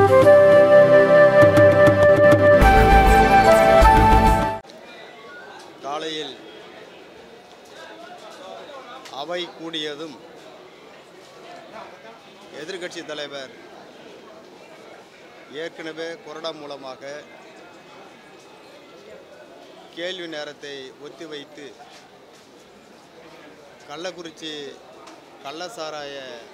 காலையில் அவை கூடியதும் எதிர்க்கட்சி தலைவர் ஏற்கனவே கொறடா மூலமாக கேள்வி நேரத்தை ஒத்திவைத்து கள்ளக்குறிச்சி கள்ளசாராய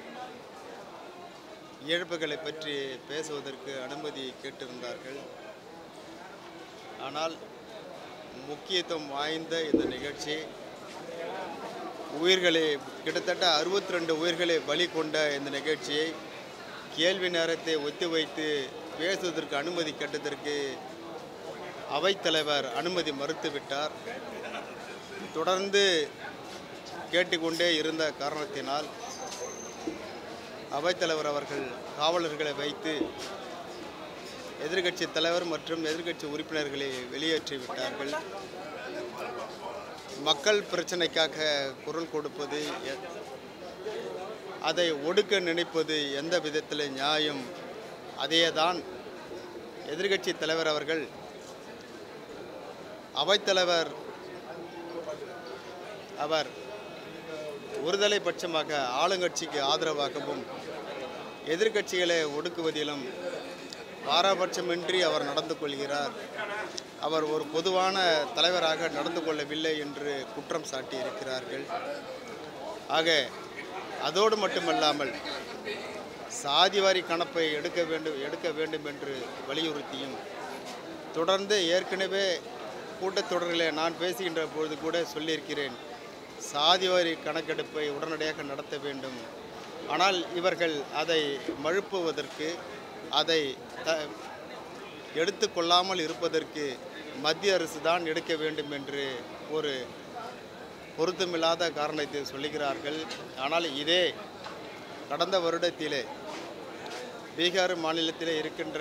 இழப்புகளை பற்றி பேசுவதற்கு அனுமதி கேட்டிருந்தார்கள் ஆனால் முக்கியத்துவம் வாய்ந்த இந்த நிகழ்ச்சி உயிர்களை கிட்டத்தட்ட அறுபத்தி ரெண்டு உயிர்களை பலி கொண்ட இந்த நிகழ்ச்சியை கேள்வி நேரத்தை ஒத்திவைத்து பேசுவதற்கு அனுமதி கேட்டதற்கு அவைத்தலைவர் அனுமதி மறுத்துவிட்டார் தொடர்ந்து கேட்டுக்கொண்டே இருந்த காரணத்தினால் அவைத்தலைவர் அவர்கள் காவலர்களை வைத்து எதிர்க்கட்சி தலைவர் மற்றும் எதிர்க்கட்சி உறுப்பினர்களை வெளியேற்றி விட்டார்கள் மக்கள் பிரச்சனைக்காக குரல் கொடுப்பது எ- அதை ஒடுக்க நினைப்பது எந்த விதத்தில் நியாயம் அதேதான் எதிர்க்கட்சி தலைவர் அவர்கள் அவைத்தலைவர் அவர் ஒருதலை பட்சமாக ஆளுங்கட்சிக்கு ஆதரவாகவும் எதிர்க்கட்சிகளை ஒடுக்குவதிலும் பாரபட்சமின்றி அவர் நடந்து கொள்கிறார் அவர் ஒரு பொதுவான தலைவராக நடந்து கொள்ளவில்லை என்று குற்றம் சாட்டி இருக்கிறார்கள் ஆக அதோடு மட்டுமல்லாமல் சாதிவாரி கணப்பை எடுக்க வேண்டும் எடுக்க வேண்டும் என்று வலியுறுத்தியும் தொடர்ந்து ஏற்கனவே கூட்டத்தொடரில் நான் பேசுகின்ற பொழுது கூட சொல்லியிருக்கிறேன் சாதிவாரி கணக்கெடுப்பை உடனடியாக நடத்த வேண்டும் ஆனால் இவர்கள் அதை மழுப்புவதற்கு அதை த எடுத்துக்கொள்ளாமல் இருப்பதற்கு மத்திய அரசு தான் எடுக்க வேண்டும் என்று ஒரு பொருத்தமில்லாத காரணத்தை சொல்லுகிறார்கள் ஆனால் இதே கடந்த வருடத்திலே பீகார் மாநிலத்திலே இருக்கின்ற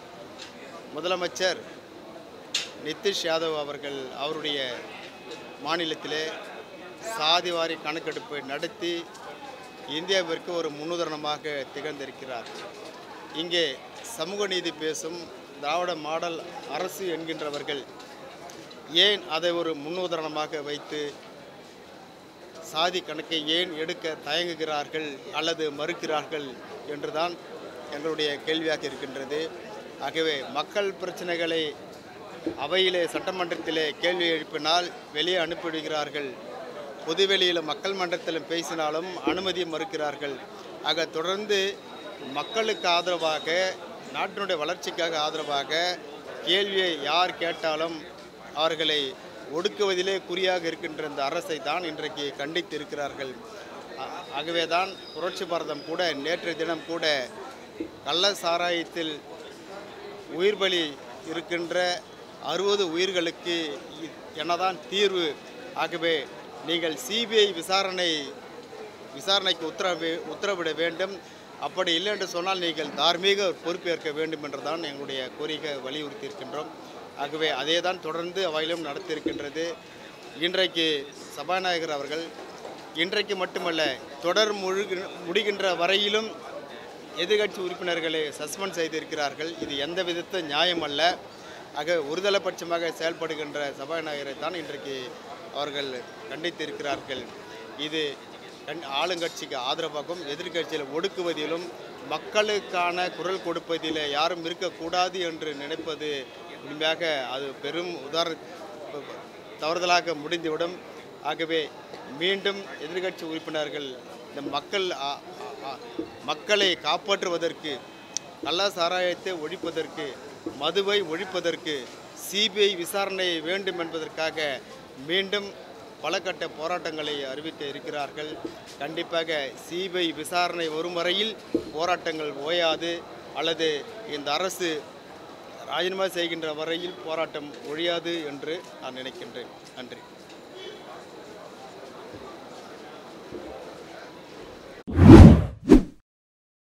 முதலமைச்சர் நிதிஷ் யாதவ் அவர்கள் அவருடைய மாநிலத்திலே சாதிவாரி கணக்கெடுப்பை நடத்தி இந்தியாவிற்கு ஒரு முன்னுதாரணமாக திகழ்ந்திருக்கிறார் இங்கே சமூக நீதி பேசும் திராவிட மாடல் அரசு என்கின்றவர்கள் ஏன் அதை ஒரு முன்னுதாரணமாக வைத்து சாதி கணக்கை ஏன் எடுக்க தயங்குகிறார்கள் அல்லது மறுக்கிறார்கள் என்றுதான் எங்களுடைய கேள்வியாக இருக்கின்றது ஆகவே மக்கள் பிரச்சனைகளை அவையிலே சட்டமன்றத்திலே கேள்வி எழுப்பினால் வெளியே அனுப்பிவிடுகிறார்கள் பொதுவெளியில் மக்கள் மன்றத்தில் பேசினாலும் அனுமதி மறுக்கிறார்கள் ஆக தொடர்ந்து மக்களுக்கு ஆதரவாக நாட்டினுடைய வளர்ச்சிக்காக ஆதரவாக கேள்வியை யார் கேட்டாலும் அவர்களை ஒடுக்குவதிலே குறியாக இருக்கின்ற இந்த அரசை தான் இன்றைக்கு கண்டித்து இருக்கிறார்கள் ஆ- ஆகவே தான் புரட்சி பாரதம் கூட நேற்றைய தினம் கூட கள்ள சாராயத்தில் உயிர் பலி இருக்கின்ற அறுபது உயிர்களுக்கு இ- என்னதான் தீர்வு ஆகவே நீங்கள் சிபிஐ விசாரணை விசாரணைக்கு உத்தரவு உத்தரவிட வேண்டும் அப்படி இல்லை என்று சொன்னால் நீங்கள் தார்மீக பொறுப்பேற்க வேண்டும் என்றுதான் எங்களுடைய கோரிக்கை வலியுறுத்தி இருக்கின்றோம் ஆகவே அதே தான் தொடர்ந்து அவையிலும் நடத்தியிருக்கின்றது இன்றைக்கு சபாநாயகர் அவர்கள் இன்றைக்கு மட்டுமல்ல தொடர் முழுகு முடிகின்ற வரையிலும் எதிர்க்கட்சி உறுப்பினர்களை சஸ்பெண்ட் செய்திருக்கிறார்கள் இது எந்த விதத்து நியாயம் அல்ல ஆக ஒருதலைபட்சமாக செயல்படுகின்ற சபாநாயகரை தான் இன்றைக்கு அவர்கள் கண்டித்திருக்கிறார்கள் இது கண் ஆளுங்கட்சிக்கு ஆதரவாகவும் எதிர்க்கட்சியில் ஒடுக்குவதிலும் மக்களுக்கான குரல் கொடுப்பதில் யாரும் இருக்கக்கூடாது என்று நினைப்பது உண்மையாக அது பெரும் உதாரண தவறுதலாக முடிந்துவிடும் ஆகவே மீண்டும் எதிர்க்கட்சி உறுப்பினர்கள் இந்த மக்கள் ஆ- ஆ- மக்களை காப்பாற்றுவதற்கு கள்ள சாராயத்தை ஒழிப்பதற்கு மதுவை ஒழிப்பதற்கு சிபிஐ விசாரணை வேண்டும் என்பதற்காக மீண்டும் பல கட்ட போராட்டங்களை அறிவித்து இருக்கிறார்கள் கண்டிப்பாக சிபிஐ விசாரணை வரும் வரையில் போராட்டங்கள் ஓயாது அல்லது இந்த அரசு ராஜினாமா செய்கின்ற வரையில் போராட்டம் ஒழியாது என்று நான் நினைக்கின்றேன் நன்றி